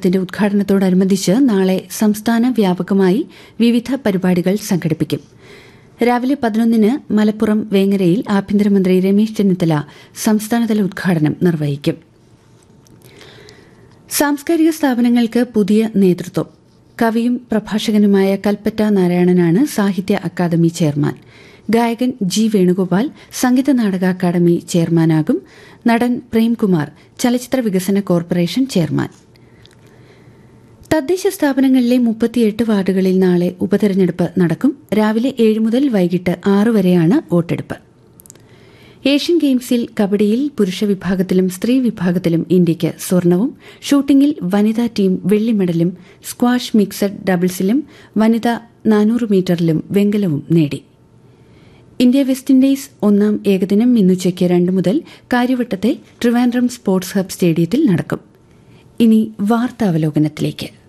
ദിനത്തിന്റെ ഉദ്ഘാടനത്തോടനുബന്ധിച്ച് നാളെ സംസ്ഥാന വ്യാപകമായി വിവിധ പരിപാടികൾ സംഘടിപ്പിക്കും രാവിലെ പതിനൊന്നിന് മലപ്പുറം വേങ്ങരയിൽ ആഭ്യന്തരമന്ത്രി രമേശ് ചെന്നിത്തല സംസ്ഥാനതല ഉദ്ഘാടനം നിർവഹിക്കും സാംസ്കാരിക സ്ഥാപനങ്ങൾക്ക് പുതിയ നേതൃത്വം കവിയും പ്രഭാഷകനുമായ കൽപ്പറ്റ നാരായണനാണ് സാഹിത്യ അക്കാദമി ചെയർമാൻ ഗായകൻ ജി വേണുഗോപാൽ സംഗീത നാടക അക്കാദമി ചെയർമാനാകും നടൻ പ്രേംകുമാർ ചലച്ചിത്ര വികസന കോർപ്പറേഷൻ ചെയർമാൻ തദ്ദേശ സ്ഥാപനങ്ങളിലെ മുപ്പത്തിയെട്ട് വാർഡുകളിൽ നാളെ ഉപതെരഞ്ഞെടുപ്പ് നടക്കും രാവിലെ ഏഴ് മുതൽ വൈകിട്ട് ആറ് വരെയാണ് വോട്ടെടുപ്പ് ഏഷ്യൻ ഗെയിംസിൽ കബഡിയിൽ പുരുഷ വിഭാഗത്തിലും സ്ത്രീ വിഭാഗത്തിലും ഇന്ത്യയ്ക്ക് സ്വർണവും ഷൂട്ടിംഗിൽ വനിതാ ടീം വെള്ളി മെഡലും സ്ക്വാഷ് മിക്സഡ് ഡബിൾസിലും വനിതാ നാനൂറ് മീറ്ററിലും വെങ്കലവും നേടി ഇന്ത്യ വെസ്റ്റ് ഇൻഡീസ് ഒന്നാം ഏകദിനം ഇന്നുച്ചയ്ക്ക് രണ്ട് മുതൽ കാര്യവട്ടത്തെ ട്രിവാൻഡ്രം സ്പോർട്സ് ഹബ് സ്റ്റേഡിയത്തിൽ നടക്കും ഇനി വാർത്താവലോകനത്തിലേക്ക്